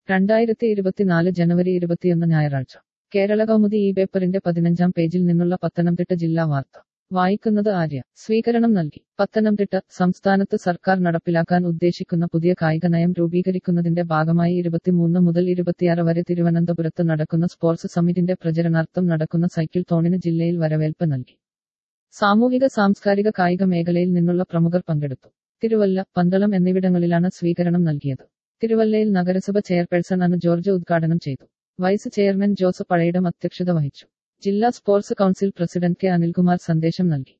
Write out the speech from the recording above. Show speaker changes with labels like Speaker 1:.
Speaker 1: രണ്ടായിരത്തി ഇരുപത്തിനാല് ജനുവരി ഇരുപത്തിയൊന്ന് ഞായറാഴ്ച കേരള കൗമുദി ഈ പേപ്പറിന്റെ പതിനഞ്ചാം പേജിൽ നിന്നുള്ള പത്തനംതിട്ട ജില്ലാ വാർത്ത വായിക്കുന്നത് ആര്യ സ്വീകരണം നൽകി പത്തനംതിട്ട സംസ്ഥാനത്ത് സർക്കാർ നടപ്പിലാക്കാൻ ഉദ്ദേശിക്കുന്ന പുതിയ കായിക നയം രൂപീകരിക്കുന്നതിന്റെ ഭാഗമായി ഇരുപത്തിമൂന്ന് മുതൽ ഇരുപത്തിയാറ് വരെ തിരുവനന്തപുരത്ത് നടക്കുന്ന സ്പോർട്സ് സമ്മിറ്റിന്റെ പ്രചരണാർത്ഥം നടക്കുന്ന സൈക്കിൾ തോണിന് ജില്ലയിൽ വരവേൽപ്പ് നൽകി സാമൂഹിക സാംസ്കാരിക കായിക മേഖലയിൽ നിന്നുള്ള പ്രമുഖർ പങ്കെടുത്തു തിരുവല്ല പന്തളം എന്നിവിടങ്ങളിലാണ് സ്വീകരണം നൽകിയത് തിരുവല്ലയിൽ നഗരസഭ ചെയർപേഴ്സൺ അനു ജോർജ് ഉദ്ഘാടനം ചെയ്തു വൈസ് ചെയർമാൻ ജോസഫ് പഴയിടം അധ്യക്ഷത വഹിച്ചു ജില്ലാ sports council president K Anilkumar സന്ദേശം നൽകി